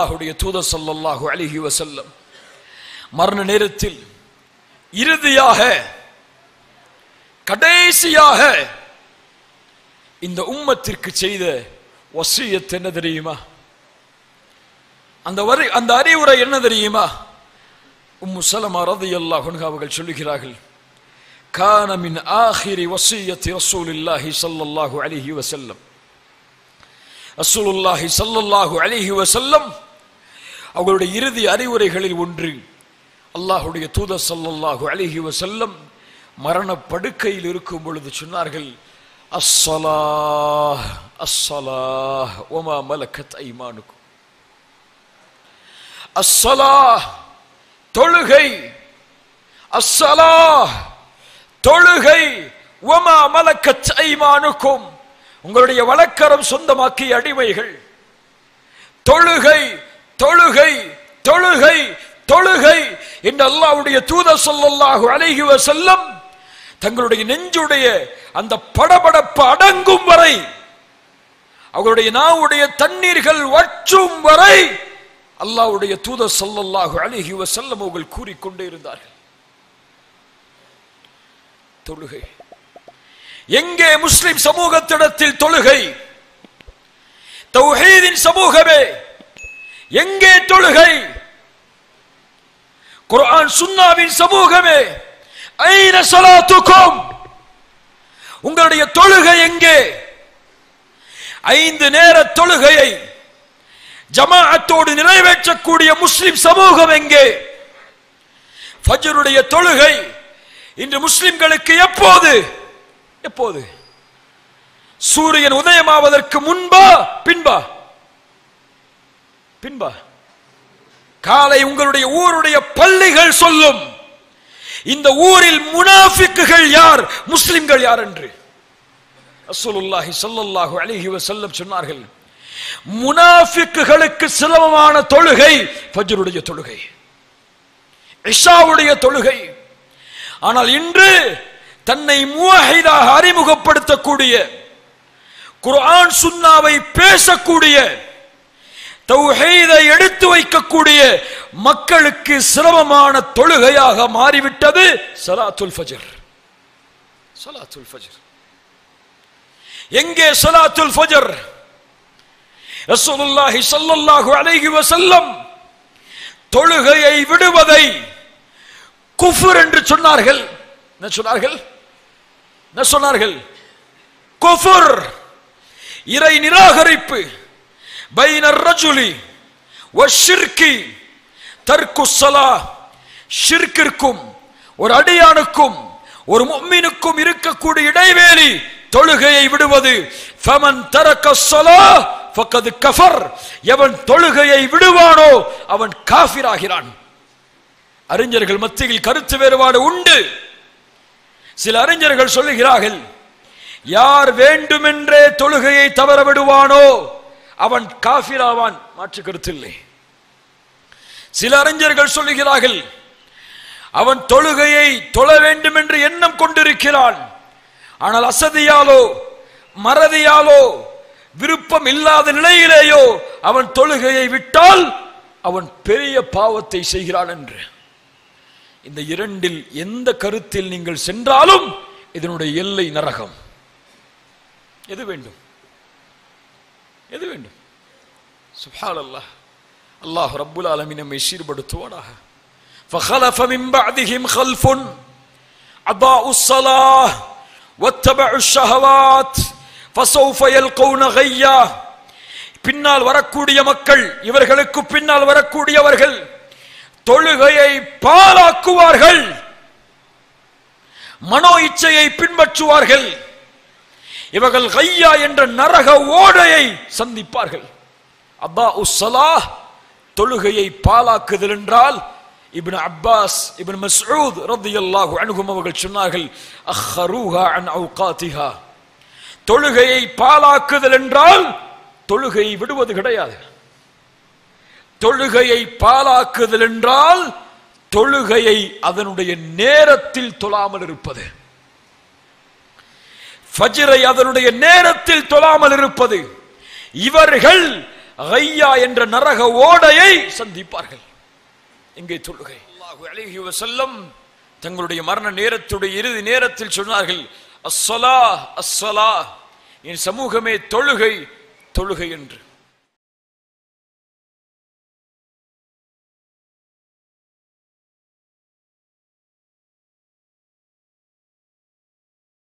அல்லாஹுடைய தூதர் ஸல்லல்லாஹு அலைஹி வஸல்லம் மரண நேரத்தில் இறுதியாக கடைசியாக இந்த உம்மத்திற்கு செய்த வசியத் என்ன தெரியுமா அந்த வரி அந்த அறிவுரை என்ன தெரியுமா உம்மு சலமா ரலியல்லாஹு அன்ஹா அவர்கள் சொல்லுகிறார்கள் கான மின் ஆஹிரி வசியத்தி ரசூலில்லாஹி ஸல்லல்லாஹு அலைஹி வஸல்லம் ரசூலுல்லாஹி ஸல்லல்லாஹு அலைஹி வஸல்லம் அவர்களுடைய இறுதி அறிவுரைகளில் ஒன்று அல்லாஹுடைய தூதர் ஸல்லல்லாஹு அலைஹி வஸல்லம் மரண படுக்கையில் இருக்கும் பொழுது சொன்னார்கள் அஸ்ஸலாஹ் அஸ்ஸலாஹ் வமா மலக்கத் ஐமானுக்கும் அஸ்ஸலாஹ் தொழுகை அஸ்ஸலாஹ் தொழுகை வமா மலக்கத் ஐமானுக்கும் உங்களுடைய வழக்கரம் சொந்தமாக்கிய அடிமைகள் தொழுகை தொழுகை தொழுகை தொழுகை என்று அல்லாஹ்வுடைய தூதர் ஸல்லல்லாஹு அலைஹி வஸல்லம் தங்களுடைய நெஞ்சுடைய அந்த படபடப்பு அடங்கும் வரை அவர்களுடைய நாவுடைய தண்ணீர்கள் வற்றும் வரை அல்லாஹ்வுடைய தூதர் ஸல்லல்லாஹு அலைஹி வஸல்லம் அவர்கள் கூறிக்கொண்டே இருந்தார்கள் தொழுகை எங்கே முஸ்லிம் சமூகத்திடத்தில் தொழுகை தௌஹீதின் சமூகமே எங்கே தொழுகை குர்ஆன் சுன்னாவின் சமூகமே ஐன ஸலாத்துக்கும் உங்களுடைய தொழுகை எங்கே ஐந்து நேர தொழுகையை ஜமாஅத்தோடு நிறைவேற்றக்கூடிய முஸ்லிம் சமூகம் எங்கே ஃபஜ்ருடைய தொழுகை இன்று முஸ்லிம்களுக்கு எப்போது எப்போது சூரியன் உதயமாவதற்கு முன்பா பின்பா பின்பா காலை உங்களுடைய ஊருடைய பள்ளிகள் சொல்லும் இந்த ஊரில் முனாஃபிக்குகள் யார் முஸ்லிம்கள் யார் என்று ரசூலுல்லாஹி ஸல்லல்லாஹு அலைஹி வஸல்லம் சொன்னார்கள் முனாஃபிக்குகளுக்கு சிரமமான தொழுகை ஃபஜ்ருடைய தொழுகை இஷாவுடைய தொழுகை ஆனால் இன்று தன்னை முவஹிதாக அறிமுகப்படுத்தக்கூடிய குர்ஆன் சுன்னாவை பேசக்கூடிய தௌஹீதை எடுத்து வைக்கக்கூடிய மக்களுக்கு சிரமமான தொழுகையாக மாறிவிட்டது சலாத்துல் ஃபஜர் சலாத்துல் ஃபஜர் எங்கே சலாத்துல் ஃபஜர் ரசூலுல்லாஹி ஸல்லல்லாஹு அலைஹி வஸல்லம் தொழுகையை விடுவதை குஃபர் என்று சொன்னார்கள் என்ன சொன்னார்கள் என்ன சொன்னார்கள் குஃபர் இறை நிராகரிப்பு பைன ரஜுலி வஷிர்கி தர்க்கு ஸலா ஷிர்கிற்கும் ஒரு அடியானுக்கும் ஒரு முஃமினுக்கும் இருக்கக்கூடிய இடைவேளி தொழுகையை விடுவது ஃபமன் தரக்க ஸலா ஃபக்கது கஃபர் எவன் தொழுகையை விடுவானோ அவன் காஃபிராகிறான் அறிஞர்கள் மத்தியில் கருத்து வேறுபாடு உண்டு சில அறிஞர்கள் சொல்லுகிறார்கள் யார் வேண்டுமென்றே தொழுகையை தவற விடுவானோ அவன் காஃபிராவான் மாற்று கருத்தில்லை சில அறிஞர்கள் சொல்லுகிறார்கள் அவன் தொழுகையை தொழ வேண்டும் என்று எண்ணம் கொண்டிருக்கிறான் ஆனால் அசதியாலோ மறதியாலோ விருப்பம் இல்லாத நிலையிலேயோ அவன் தொழுகையை விட்டால் அவன் பெரிய பாவத்தை செய்கிறான் என்று இந்த இரண்டில் எந்த கருத்தில் நீங்கள் சென்றாலும் இதனுடைய எல்லை நரகம் எது வேண்டும் எது வேண்டும் சுப்ஹான் அல்லாஹ் அல்லாஹ் ரப்புல் ஆலமீன் நம்மை சீர்படுத்துவானாக فخلف من بعدهم خلف أضاعوا الصلاة واتبعوا الشهوات فسوف يلقون غيا பின்னால் வரக்கூடிய மக்கள் இவர்களுக்கு பின்னால் வரக்கூடியவர்கள் தொழுகையை பாலாக்குவார்கள் மனோ இச்சையை பின்பற்றுவார்கள் இவர்கள் கையா என்ற நரக ஓடையை சந்திப்பார்கள் அப்பா உஸ்ஸலா தொழுகையை பாலாக்குதல் என்றால் இப்னு அப்பாஸ் இப்னு மஸ்ஊத் ரலியல்லாஹு அன்ஹும் அவர்கள் சொன்னார்கள் அஹ்ரூஹா அன் அவுகாத்திஹா தொழுகையை பாலாக்குதல் என்றால் தொழுகையை விடுவது கிடையாது தொழுகையை பாலாக்குதல் என்றால் தொழுகையை அதனுடைய நேரத்தில் தொழாமல் இருப்பது ஃபஜ்ரை அதனுடைய நேரத்தில் தொழாமல் இருப்பது இவர்கள் கையா என்ற நரக ஓடையை சந்திப்பார்கள் இங்கே தொழுகை அல்லாஹு அலைஹி வஸல்லம் தங்களுடைய மரண நேரத்துடைய இறுதி நேரத்தில் சொன்னார்கள் அஸ்ஸலா அஸ்ஸலா என் சமூகமே தொழுகை தொழுகை என்று